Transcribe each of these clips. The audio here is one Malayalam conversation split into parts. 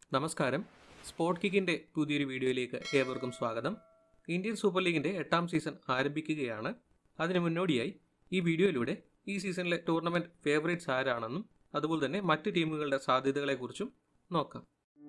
നമസ്കാരം സ്പോർട്ട് കിക്കിൻ്റെ പുതിയൊരു വീഡിയോയിലേക്ക് ഏവർക്കും സ്വാഗതം ഇന്ത്യൻ സൂപ്പർ ലീഗിൻ്റെ എട്ടാം സീസൺ ആരംഭിക്കുകയാണ് അതിന് മുന്നോടിയായി ഈ വീഡിയോയിലൂടെ ഈ സീസണിലെ ടൂർണമെൻറ്റ് ഫേവറേറ്റ്സ് ആരാണെന്നും അതുപോലെ തന്നെ മറ്റ് ടീമുകളുടെ സാധ്യതകളെക്കുറിച്ചും നോക്കാം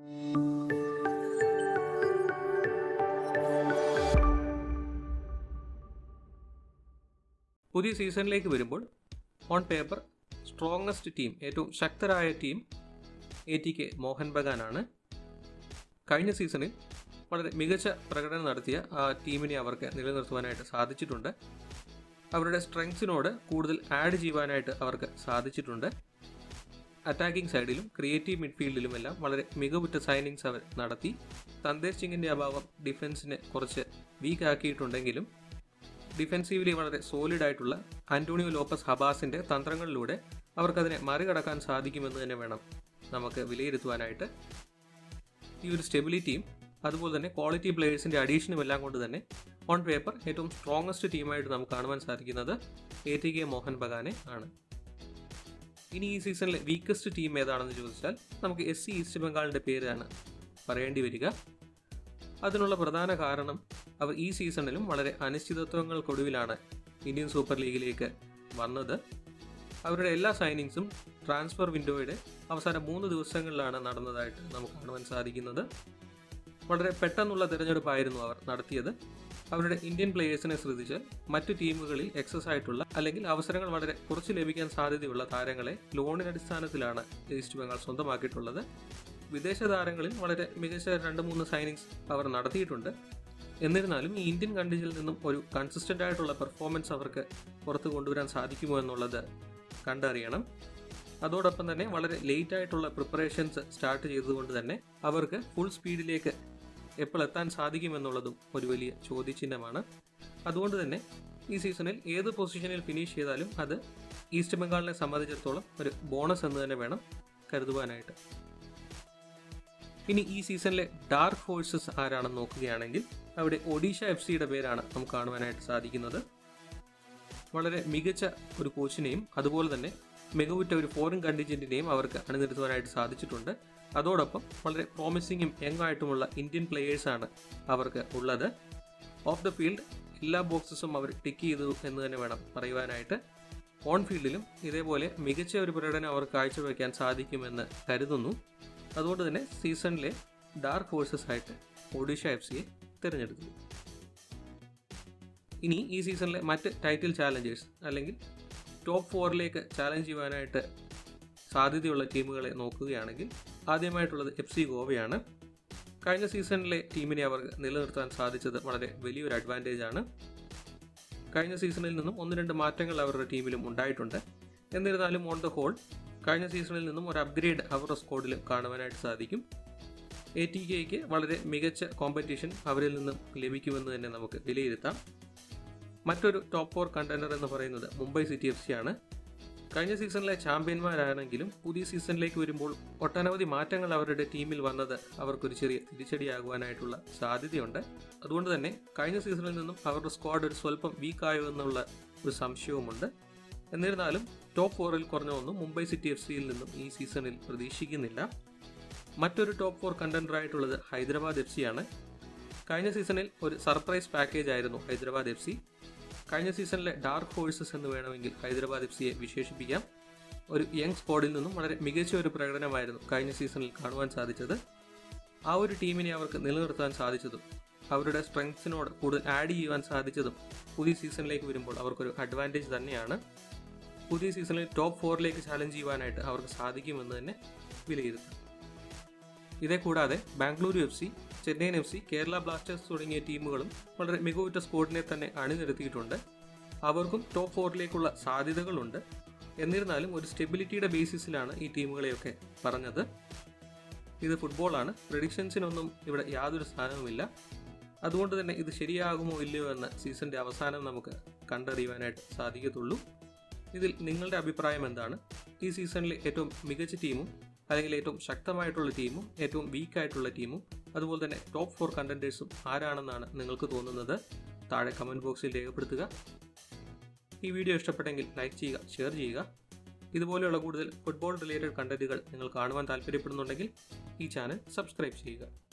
പുതിയ സീസണിലേക്ക് വരുമ്പോൾ ഓൺ പേപ്പർ സ്ട്രോങ്ങസ്റ്റ് ടീം ഏറ്റവും ശക്തരായ team A T K Mohan ബഗാനാണ് കഴിഞ്ഞ സീസണിൽ വളരെ മികച്ച പ്രകടനം നടത്തിയ ആ ടീമിനെ അവർക്ക് നിലനിർത്തുവാനായിട്ട് സാധിച്ചിട്ടുണ്ട് അവരുടെ സ്ട്രെങ്സിനോട് കൂടുതൽ ആഡ് ചെയ്യുവാനായിട്ട് അവർക്ക് സാധിച്ചിട്ടുണ്ട് അറ്റാക്കിംഗ് സൈഡിലും ക്രിയേറ്റീവ് മിഡ്ഫീൽഡിലുമെല്ലാം വളരെ മികവുറ്റ സൈനിങ്സ് അവർ നടത്തി സന്ദേശ് സിംഗിൻ്റെ അഭാവം ഡിഫൻസിനെ കുറച്ച് വീക്ക് ആക്കിയിട്ടുണ്ടെങ്കിലും ഡിഫെൻസീവ്ലി വളരെ സോളിഡ് ആയിട്ടുള്ള ആന്റോണിയോ ലോപ്പസ് ഹബാസിന്റെ തന്ത്രങ്ങളിലൂടെ അവർക്കതിനെ മറികടക്കാൻ സാധിക്കുമെന്ന് തന്നെ വേണം നമുക്ക് വിലയിരുത്തുവാനായിട്ട് ഈ ഒരു സ്റ്റെബിലിറ്റിയും അതുപോലെ തന്നെ ക്വാളിറ്റി പ്ലേയേഴ്സിന്റെ അഡീഷനും എല്ലാം കൊണ്ട് തന്നെ ഓൺ പേപ്പർ ഏറ്റവും സ്ട്രോങ്ങസ്റ്റ് ടീമായിട്ട് നമുക്ക് കാണുവാൻ സാധിക്കുന്നത് എ ടി കെ മോഹൻ ബഗാനെ ആണ് ഇനി ഈ സീസണിലെ വീക്കസ്റ്റ് ടീം ഏതാണെന്ന് ചോദിച്ചാൽ നമുക്ക് എസ് സി ഈസ്റ്റ് ബംഗാളിന്റെ പേരാണ് പറയേണ്ടി വരിക അതിനുള്ള പ്രധാന കാരണം അവർ ഈ സീസണിലും വളരെ അനിശ്ചിതത്വങ്ങൾക്കൊടുവിലാണ് ഇന്ത്യൻ സൂപ്പർ ലീഗിലേക്ക് വന്നത് അവരുടെ എല്ലാ സൈനിങ്സും ട്രാൻസ്ഫർ വിൻഡോയുടെ അവസാന മൂന്ന് ദിവസങ്ങളിലാണ് നടന്നതായിട്ട് നമുക്ക് കാണുവാൻ സാധിക്കുന്നത് വളരെ പെട്ടെന്നുള്ള തിരഞ്ഞെടുപ്പായിരുന്നു അവർ നടത്തിയത് അവരുടെ ഇന്ത്യൻ പ്ലേയേഴ്സിനെ ശ്രദ്ധിച്ചാൽ മറ്റു ടീമുകളിൽ എക്സസ് ആയിട്ടുള്ള അല്ലെങ്കിൽ അവസരങ്ങൾ വളരെ കുറച്ച് ലഭിക്കാൻ സാധ്യതയുള്ള താരങ്ങളെ ലോണിനടിസ്ഥാനത്തിലാണ് ഈസ്റ്റ് ബംഗാൾ സ്വന്തമാക്കിയിട്ടുള്ളത് വിദേശ താരങ്ങളിൽ വളരെ മികച്ച രണ്ട് മൂന്ന് സൈനിങ്സ് അവർ നടത്തിയിട്ടുണ്ട് എന്നിരുന്നാലും ഈ ഇന്ത്യൻ കൺട്രീസിൽ നിന്നും ഒരു കൺസിസ്റ്റൻ്റ് ആയിട്ടുള്ള പെർഫോമൻസ് അവർക്ക് പുറത്ത് കൊണ്ടുവരാൻ സാധിക്കുമോ എന്നുള്ളത് കണ്ടറിയണം അതോടൊപ്പം തന്നെ വളരെ ലേറ്റ് ആയിട്ടുള്ള പ്രിപ്പറേഷൻസ് സ്റ്റാർട്ട് ചെയ്തതുകൊണ്ട് തന്നെ അവർക്ക് ഫുൾ സ്പീഡിലേക്ക് എപ്പോൾ എത്താൻ സാധിക്കുമെന്നുള്ളതും ഒരു വലിയ ചോദ്യചിഹ്നമാണ് അതുകൊണ്ട് തന്നെ ഈ സീസണിൽ ഏത് പൊസിഷനിൽ ഫിനിഷ് ചെയ്താലും അത് ഈസ്റ്റ് ബംഗാളിനെ സംബന്ധിച്ചിടത്തോളം ഒരു ബോണസ് എന്ന് തന്നെ വേണം കരുതുവാനായിട്ട് ഇനി ഈ സീസണിലെ ഡാർക്ക് ഫോഴ്സസ് ആരാണെന്ന് നോക്കുകയാണെങ്കിൽ അവിടെ ഒഡീഷ എഫ് സിയുടെ പേരാണ് നമുക്ക് കാണുവാനായിട്ട് സാധിക്കുന്നത് വളരെ മികച്ച ഒരു കോച്ചിനെയും അതുപോലെ തന്നെ മികവുറ്റ ഒരു ഫോറിൻ കണ്ടിജൻറ്റിനെയും അവർക്ക് അണിനിരത്തുവാനായിട്ട് സാധിച്ചിട്ടുണ്ട് അതോടൊപ്പം വളരെ പ്രോമിസിങ്ങും യങ് ആയിട്ടുമുള്ള ഇന്ത്യൻ പ്ലെയേഴ്സാണ് അവർക്ക് ഉള്ളത് ഓഫ് ദ ഫീൽഡ് എല്ലാ ബോക്സസും അവർ ടിക്ക് ചെയ്തു എന്ന് തന്നെ വേണം പറയുവാനായിട്ട് ഓൺ ഫീൽഡിലും ഇതേപോലെ മികച്ച ഒരു പ്രകടനം അവർ കാഴ്ചവെക്കാൻ സാധിക്കുമെന്ന് കരുതുന്നു അതുകൊണ്ട് തന്നെ സീസണിലെ ഡാർക്ക് ഫോഴ്സസ് ആയിട്ട് ഒഡീഷ എഫ് സിയെ തിരഞ്ഞെടുത്തു ഇനി ഈ സീസണിലെ മറ്റ് ടൈറ്റിൽ ചാലഞ്ചേഴ്സ് അല്ലെങ്കിൽ ടോപ്പ് ഫോറിലേക്ക് ചാലഞ്ച് ചെയ്യുവാനായിട്ട് സാധ്യതയുള്ള ടീമുകളെ നോക്കുകയാണെങ്കിൽ ആദ്യമായിട്ടുള്ളത് എഫ് സി ഗോവയാണ് കഴിഞ്ഞ സീസണിലെ ടീമിനെ അവർക്ക് നിലനിർത്താൻ സാധിച്ചത് വളരെ വലിയൊരു അഡ്വാൻറ്റേജ് ആണ് കഴിഞ്ഞ സീസണിൽ നിന്നും ഒന്ന് രണ്ട് മാറ്റങ്ങൾ അവരുടെ ടീമിലും ഉണ്ടായിട്ടുണ്ട് എന്നിരുന്നാലും ഓൺ ദ ഹോൾ കഴിഞ്ഞ സീസണിൽ നിന്നും ഒരു അപ്ഗ്രേഡ് അവരുടെ സ്ക്വാഡിൽ കാണുവാനായിട്ട് സാധിക്കും എ ടി കെക്ക് വളരെ മികച്ച കോമ്പറ്റീഷൻ അവരിൽ നിന്നും ലഭിക്കുമെന്ന് തന്നെ നമുക്ക് വിലയിരുത്താം മറ്റൊരു ടോപ്പ് ഫോർ കണ്ടൻഡർ എന്ന് പറയുന്നത് മുംബൈ സിറ്റി എഫ് സി ആണ് കഴിഞ്ഞ സീസണിലെ ചാമ്പ്യന്മാരാണെങ്കിലും പുതിയ സീസണിലേക്ക് വരുമ്പോൾ ഒട്ടനവധി മാറ്റങ്ങൾ അവരുടെ ടീമിൽ വന്നത് അവർക്കൊരു ചെറിയ തിരിച്ചടിയാകുവാനായിട്ടുള്ള സാധ്യതയുണ്ട് അതുകൊണ്ട് തന്നെ കഴിഞ്ഞ സീസണിൽ നിന്നും അവരുടെ സ്ക്വാഡ് ഒരു സ്വല്പം വീക്കായോ എന്നുള്ള ഒരു സംശയവുമുണ്ട് എന്നിരുന്നാലും ടോപ്പ് ഫോറിൽ കുറഞ്ഞ ഒന്നും മുംബൈ സിറ്റി എഫ് സിയിൽ നിന്നും ഈ സീസണിൽ പ്രതീക്ഷിക്കുന്നില്ല മറ്റൊരു ടോപ്പ് ഫോർ കണ്ടൻഡർ ആയിട്ടുള്ളത് ഹൈദരാബാദ് എഫ് സി ആണ് കഴിഞ്ഞ സീസണിൽ ഒരു സർപ്രൈസ് പാക്കേജ് ആയിരുന്നു ഹൈദരാബാദ് എഫ് സി കഴിഞ്ഞ സീസണിലെ ഡാർക്ക് ഹോഴ്സസ് എന്ന് വേണമെങ്കിൽ ഹൈദരാബാദ് എഫ് സിയെ വിശേഷിപ്പിക്കാം ഒരു യങ് സ്ക്വാഡിൽ നിന്നും വളരെ മികച്ച ഒരു പ്രകടനമായിരുന്നു കഴിഞ്ഞ സീസണിൽ കാണുവാൻ സാധിച്ചത് ആ ഒരു ടീമിനെ അവർക്ക് നിലനിർത്താൻ സാധിച്ചതും അവരുടെ സ്ട്രെങ്സിനോട് കൂടുതൽ ആഡ് ചെയ്യുവാൻ സാധിച്ചതും പുതിയ സീസണിലേക്ക് വരുമ്പോൾ അവർക്കൊരു അഡ്വാൻറ്റേജ് തന്നെയാണ് പുതിയ സീസണിൽ ടോപ്പ് ഫോറിലേക്ക് ചാലഞ്ച് ചെയ്യുവാനായിട്ട് അവർക്ക് സാധിക്കുമെന്ന് തന്നെ വിലയിരുത്താം ഇതേ കൂടാതെ Bengaluru F C Chennaiyin F C Kerala Blasters തുടങ്ങിയ ടീമുകളും വളരെ മികവുറ്റ സ്ക്വാഡിനെ തന്നെ അണിനിരത്തിയിട്ടുണ്ട് അവർക്കും ടോപ്പ് ഫോറിലേക്കുള്ള സാധ്യതകളുണ്ട് എന്നിരുന്നാലും ഒരു സ്റ്റെബിലിറ്റിയുടെ ബേസിസിലാണ് ഈ ടീമുകളെയൊക്കെ പറഞ്ഞത് ഇത് ഫുട്ബോളാണ് പ്രഡിക്ഷൻസിനൊന്നും ഇവിടെ യാതൊരു സ്ഥാനവുമില്ല അതുകൊണ്ട് തന്നെ ഇത് ശരിയാകുമോ ഇല്ലയോ എന്ന് സീസണിൻ്റെ അവസാനം നമുക്ക് കണ്ടറിയുവാനായിട്ട് സാധിക്കത്തുള്ളൂ ഇതിൽ നിങ്ങളുടെ അഭിപ്രായം എന്താണ് ഈ സീസണിലെ ഏറ്റവും മികച്ച ടീമും അല്ലെങ്കിൽ ഏറ്റവും ശക്തമായിട്ടുള്ള ടീമും ഏറ്റവും വീക്കായിട്ടുള്ള ടീമും അതുപോലെ തന്നെ ടോപ്പ് ഫോർ കണ്ടൻറ്റേഴ്സും ആരാണെന്നാണ് നിങ്ങൾക്ക് തോന്നുന്നത് താഴെ കമൻറ്റ് ബോക്സിൽ രേഖപ്പെടുത്തുക ഈ വീഡിയോ ഇഷ്ടപ്പെട്ടെങ്കിൽ ലൈക്ക് ചെയ്യുക ഷെയർ ചെയ്യുക ഇതുപോലെയുള്ള കൂടുതൽ ഫുട്ബോൾ റിലേറ്റഡ് കണ്ടന്റുകൾ നിങ്ങൾ കാണുവാൻ താല്പര്യപ്പെടുന്നുണ്ടെങ്കിൽ ഈ ചാനൽ സബ്സ്ക്രൈബ് ചെയ്യുക